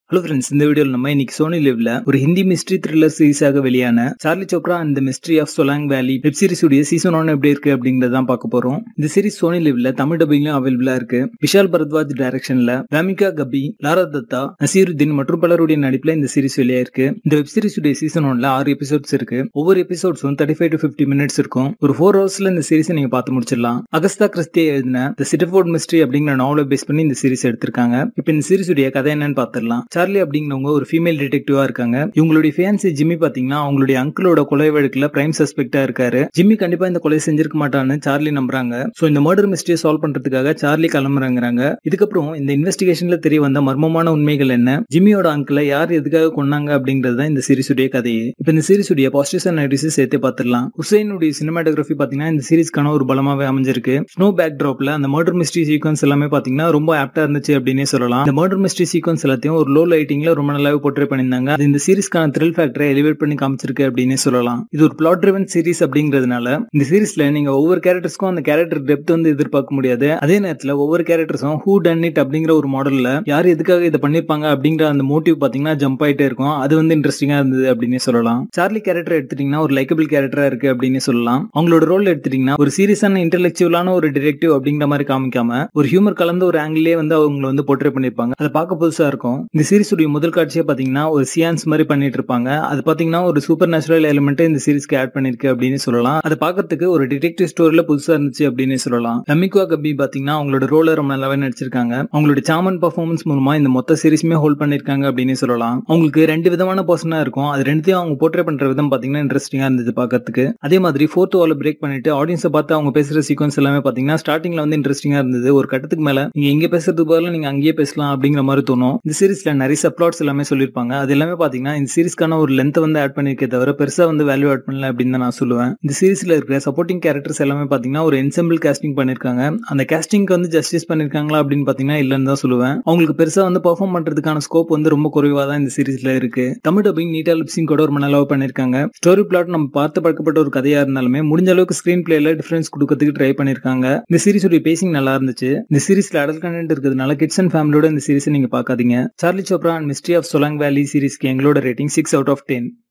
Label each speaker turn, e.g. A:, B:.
A: hello friends இந்த வீடியோவில் நம்ம இன்னைக்கு சோனி லிவ்ல ஒரு ஹிந்தி மிஸ்ட்ரி த்ரில்லர் சீரிஸாக வெளியான Charlie Chopra and mystery of Solang valley web series உடைய சீசன் ஒன் எப்படி இருக்கு அப்படிங்கறத பார்க்க போறோம் இந்த சீரிஸ் சோனி லிவ்ல தமிழ் டப்பிங்லும் அவைலபிளா இருக்கு விஷால் பரத்வாஜ் டைரக்ஷன்ல வேமிகா கபி லாரா தத்தா நசீருத்தீன் மற்றும் பலருடைய நடிப்புல இந்த சீரிஸ் வெளியாயிருக்கு இந்த வெப் சீரிஸ் உடைய சீசன் ஒன்ல ஆறு எபிசோட்ஸ் இருக்கு ஒவ்வொரு எபிசோட்ஸும் thirty five to fifty minutes இருக்கும் ஒரு ஃபோர் ஹவர்ஸ்ல இந்த சீரிஸ் நீங்க பார்த்து முடிச்சிடலாம் அகஸ்தா கிறிஸ்தியை எழுதின த சிட்டர்ஃபோர்ட் மிஸ்ட்ரி அப்படிங்கிற நாவலை பேஸ் பண்ணி இந்த சீரிஸ் எடுத்திருக்காங்க இப்போ இந்த சீரிஸ் உடைய கதை என்னன்னு பார்த்துடலாம் சார்லி அப்படிங்கிறவங்க ஒரு ஃபீமேல் டிடெக்டிவா இருக்காங்க இவங்களுடைய ஃபேன்சி ஜிம்மி பாத்தீங்கன்னா அவங்களுடைய அங்கிளோட கொலை வழக்குல பிரைம் சஸ்பெக்டா இருக்காரு ஜிம்மி கண்டிப்பா இந்த கொலை செஞ்சிருக்க மாட்டான்னு சார்லி நம்புறாங்க சோ இந்த மர்டர் மிஸ்டரியை சால்வ் பண்றதுக்காக சார்லி கிளம்புறாங்கிறாங்க இதுக்கப்புறம் இந்த இன்வெஸ்டிகேஷன்ல தெரிய வந்த மர்மமான உண்மைகள் என்ன ஜிம்மியோட அங்கிளை யார் எதுக்காக கொண்டாங்க அப்படிங்கிறது தான் இந்த சீரிஸ் உடைய கதையே இப்போ இந்த சீரிஸ் உடைய பாசிட்டிவ்ஸ் அண்ட் நெகட்டிவ்ஸ் சேர்த்து பார்த்துடலாம் ஹுசைனுடைய சினிமாட்டோகிராஃபி பாத்தீங்கன்னா இந்த சீரிஸ்க்கான ஒரு பலமாவே அமைஞ்சிருக்கு ஸ்னோ பேக் ட்ராப்ல அந்த மர்டர் மிஸ்ட்ரி சீக்வன்ஸ் எல்லாமே பாத்தீங்கன்னா ரொம்ப ஆப்டா இருந்துச்சு அப்படின்னே சொல்லலாம் இந்த மர்டர் மிஸ்ட்ரி சீக்வன்ஸ் எல்லாத்தையும் ஒரு லோ லைட்டிங்ல ரொம்ப நல்லாவே போர்ட்ரே பண்ணியிருந்தாங்க அது இந்த சீரிஸ்க்கான த்ரில் ஃபேக்டரை எலிவேட் பண்ணி காமிச்சிருக்கு அப்படின்னு சொல்லலாம் இது ஒரு பிளாட் ட்ரிவன் சீரிஸ் அப்படிங்கிறதுனால இந்த சீரிஸ்ல நீங்க ஒவ்வொரு கேரக்டர்ஸ்க்கும் அந்த கேரக்டர் டெப்த் வந்து எதிர்பார்க்க முடியாது அதே நேரத்துல ஒவ்வொரு கேரக்டர்ஸும் ஹூ டன் இட் அப்படிங்கிற ஒரு மாடல்ல யார் எதுக்காக இதை பண்ணிருப்பாங்க அப்படிங்கிற அந்த மோட்டிவ் பாத்தீங்கன்னா ஜம்ப் ஆயிட்டே இருக்கும் அது வந்து இன்ட்ரெஸ்டிங்கா இருந்தது அப்படின்னு சொல்லலாம் சார்லி கேரக்டர் எடுத்துட்டீங்கன்னா ஒரு லைக்கபிள் கேரக்டரா இருக்கு அப்படின்னு சொல்லலாம் அவங்களோட ரோல் எடுத்துட்டீங்கன்னா ஒரு சீரியஸான இன்டெலெக்சுவலான ஒரு டிரெக்டிவ் அப்படிங்கிற மாதிரி காமிக்காம ஒரு ஹியூமர் கலந்த ஒரு ஆங்கிலே வந்து அவங்க வந்து போர்ட்ரே பண்ணிருப்பாங்க அதை பார்க்க புதுசா இருக்கும் இந்த சீரிஸ் உடைய முதல் காட்சியே பாத்தீங்கன்னா ஒரு சியான்ஸ் மாதிரி பண்ணிட்டு இருப்பாங்க அது பாத்தீங்கன்னா ஒரு சூப்பர் நேச்சுரல் எலிமெண்ட் இந்த சீரிஸ்க்கு ஆட் பண்ணிருக்கு அப்படின்னு சொல்லலாம் அதை பார்க்கறதுக்கு ஒரு டிடெக்டிவ் ஸ்டோரியில புதுசா இருந்துச்சு அப்படின்னு சொல்லலாம் லமிகுவா கபி பாத்தீங்கன்னா அவங்களோட ரோல ரொம்ப நல்லாவே நடிச்சிருக்காங்க அவங்களோட சாமன் பர்ஃபார்மன்ஸ் மூலமா இந்த மொத்த சீரிஸுமே ஹோல்ட் பண்ணிருக்காங்க அப்படின்னு சொல்லலாம் அவங்களுக்கு ரெண்டு விதமான பர்சனா இருக்கும் அது ரெண்டுத்தையும் அவங்க போர்ட்ரே பண்ற விதம் பாத்தீங்கன்னா இன்ட்ரெஸ்டிங்கா இருந்தது பார்க்கறதுக்கு அதே மாதிரி ஃபோர்த் வால பிரேக் பண்ணிட்டு ஆடியன்ஸை பார்த்து அவங்க பேசுற சீக்வன்ஸ் எல்லாமே பாத்தீங்கன்னா ஸ்டார்டிங்ல வந்து இன்ட்ரெஸ்டிங்கா இருந்தது ஒரு கட்டத்துக்கு மேல நீங்க எங்க பேசுறதுக்கு பதிலாக நீங்க அங்கேயே பேசலாம் அப்படிங்கிற மாதிரி தோணும் இந்த சீரிஸ்ல நிறைய சப்ளாட்ஸ் எல்லாமே சொல்லியிருப்பாங்க அது எல்லாமே பாத்தீங்கன்னா இந்த சீரிஸ்க்கான ஒரு லென்த் வந்து ஆட் பண்ணிருக்கே தவிர பெருசா வந்து வேல்யூ ஆட் பண்ணல அப்படின்னு தான் நான் சொல்லுவேன் இந்த சீரிஸ்ல இருக்கிற சப்போர்ட்டிங் கேரக்டர்ஸ் எல்லாமே பாத்தீங்கன்னா ஒரு என்செம்பிள் கேஸ்டிங் பண்ணிருக்காங்க அந்த கேஸ்டிங்க்கு வந்து ஜஸ்டிஸ் பண்ணிருக்காங்களா அப்படின்னு பாத்தீங்கன்னா இல்லன்னு தான் சொல்லுவேன் அவங்களுக்கு பெருசா வந்து பெர்ஃபார்ம் பண்றதுக்கான ஸ்கோப் வந்து ரொம்ப குறைவா தான் இந்த சீரிஸ்ல இருக்கு தமிழ் டப்பிங் நீட்டா லிப்சிங் கூட ரொம்ப நல்லா பண்ணிருக்காங்க ஸ்டோரி பிளாட் நம்ம பார்த்து பழக்கப்பட்ட ஒரு கதையா இருந்தாலுமே முடிஞ்ச அளவுக்கு ஸ்கிரீன் பிளேல டிஃபரன்ஸ் கொடுக்கறதுக்கு ட்ரை பண்ணிருக்காங்க இந்த சீரிஸோட பேசிங் நல்லா இருந்துச்சு இந்த சீரிஸ்ல அடல் கண்டென்ட் இருக்கிறதுனால கிட்ஸ் அண்ட் ஃபேமிலியோட இந்த சீரிஸை நீங்க பாக்காதீங்க Charlie Chopra and mystery of Solang valley சீரிஸ்க்கு எங்களோட rating six out of ten